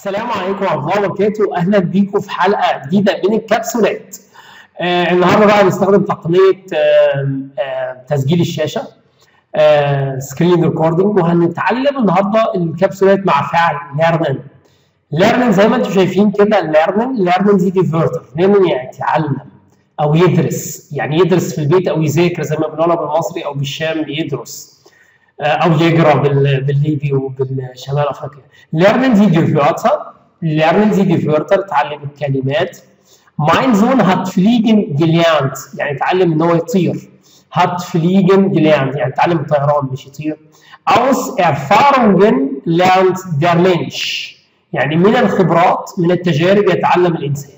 السلام عليكم ورحمه الله وبركاته اهلا بيكم في حلقه جديده من الكبسولات آه النهارده بقى هنستخدم تقنيه آه آه تسجيل الشاشه آه سكرين ريكوردنج وهنتعلم النهارده الكبسولات مع فعل ليرنن ليرنن زي ما انتم شايفين كده ليرنن ليرنن زي ديفيرتر ليرنن يعني يتعلم او يدرس يعني يدرس في البيت او يذاكر زي ما بنقولها بالمصري او بالشام يدرس او يقرا بالليبي وبالشمال افريقيا ليرنن زي ديفيرتر ليرنن زي ديفيرتر تعلم الكلمات ماين زون هات فليجن جليانت يعني يتعلم ان هو يطير هات فليجن جليانت يعني يتعلم الطيران مش يطير aus Erfahrungen lernt der Mensch يعني من الخبرات من التجارب يتعلم الانسان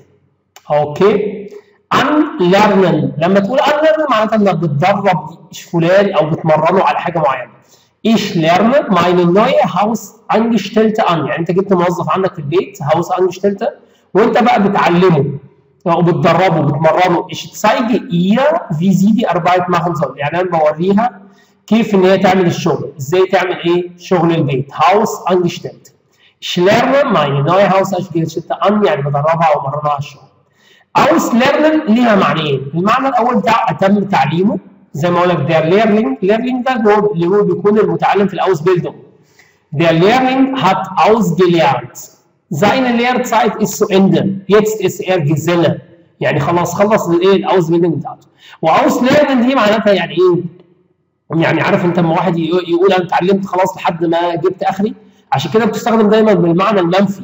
اوكي unlernen لما تقول unlernen معناتها انك بتدرب فلان او بتمرنه على حاجه معينه Ich lerne meine neue Hausangestellte an يعني انت جبت موظف عندك في البيت Hausangestellte وانت بقى بتعلمه وبتدربه بتمرنه Ich zeige ihr wie sie die Arbeit machen soll يعني انا بوريها كيف ان هي تعمل الشغل ازاي تعمل ايه شغل البيت Hausangestellte Ich lerne meine neue Hausangestellte an يعني بدربها ومرنها على الشغل Auslernen ليها معنيين المعنى الاول بتاع اتم تعليمه زي ما اقول لك der Lehrling Lehrling ده هو اللي هو بيكون المتعلم في الأوسبيلدung der Lehrling hat ausgelernt seine Lehrzeit ist zu Ende jetzt ist er Geselle يعني خلاص خلص الايه الاوسبيلدنج بتاعته واوسليرنن دي معناتها يعني ايه يعني عارف انت لما واحد يقول انا اتعلمت خلاص لحد ما جبت اخري عشان كده بتستخدم دايما بالمعنى المنفي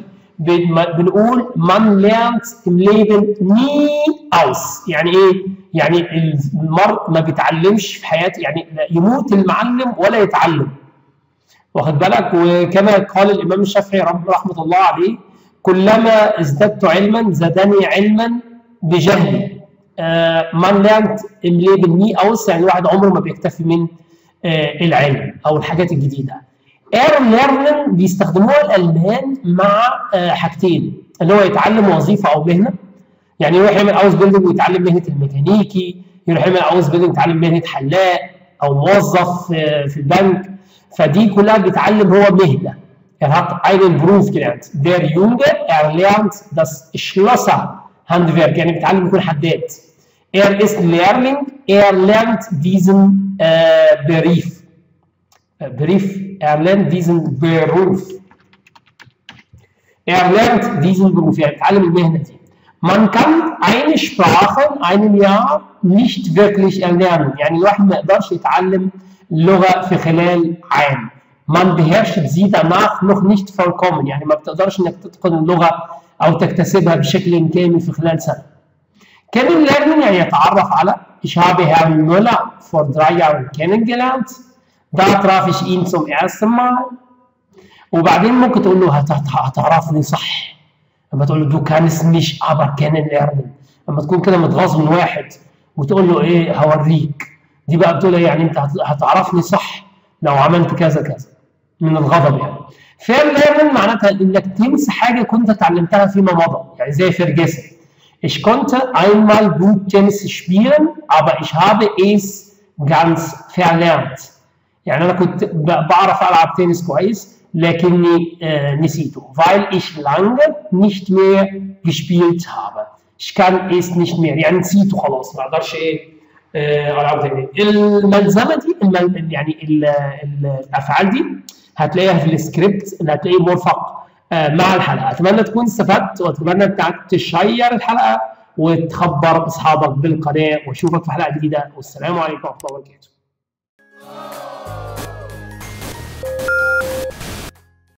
بنقول man lernt im Leben nie aus يعني ايه يعني المرء ما بيتعلمش في حياته يعني يموت المعلم ولا يتعلم واخد بالك وكما قال الامام الشافعي رب رحمه الله عليه كلما ازددت علما زادني علما بجهلي آه من لانت im Leben nie aus يعني الواحد عمره ما بيكتفي من آه العلم او الحاجات الجديده اير ليرنن بيستخدموها الالمان مع آه حاجتين اللي هو يتعلم وظيفه او مهنه يعني يروح يعمل اوس بيلدنج ويتعلم مهنه الميكانيكي يروح يعمل اوس بيلدنج يتعلم مهنه حلاق او موظف في البنك فدي كلها بيتعلم هو مهنه Er hat einen Beruf gelernt. Der Junge erlernt das Schlosserhandwerk, يعني بيتعلم يكون حداد. Er ist Lehrling, er lernt diesen äh, Beruf. Beruf, er lernt diesen Beruf. Er lernt diesen Beruf, يعني بيتعلم المهنه دي. Man kann eine Sprache in einem Jahr nicht wirklich erlernen. يعني الواحد ما يقدرش يتعلم اللغة في خلال عام. Man beherrscht sie danach noch nicht vollkommen. يعني ما بتقدرش انك تتقن اللغة او تكتسبها بشكل كامل في خلال سنة. Kennenlernen يعني يتعرف على Ich habe Herrn Müller vor drei Jahren kennengelernt. Da traf ich ihn zum ersten Mal. وبعدين ممكن تقول له هتعرفني صح. لما تقول له دو كانس مش ابر كانن ليرنن لما تكون كده متغاظ من واحد وتقول له ايه هوريك دي بقى بتقول ايه يعني انت هتعرفني صح لو عملت كذا كذا من الغضب يعني فير ليرنن معناتها انك تنسى حاجه كنت اتعلمتها فيما مضى يعني زي فيرجسن Ich konnte einmal gut Tennis spielen, aber ich habe es ganz verlernt. يعني انا كنت بعرف العب تنس كويس لكني äh, نسيته, weil ich lange nicht mehr gespielt habe. Ich kann es nicht mehr, يعني نسيته خلاص ما اقدرش ايه العب تاني. الملزمه دي المل... يعني ال... ال... الافعال دي هتلاقيها في السكريبت اللي هتلاقيه مرفق مع الحلقه. اتمنى تكون استفدت واتمنى انك تشير الحلقه وتخبر اصحابك بالقناه واشوفك في حلقه جديده والسلام عليكم ورحمه الله وبركاته.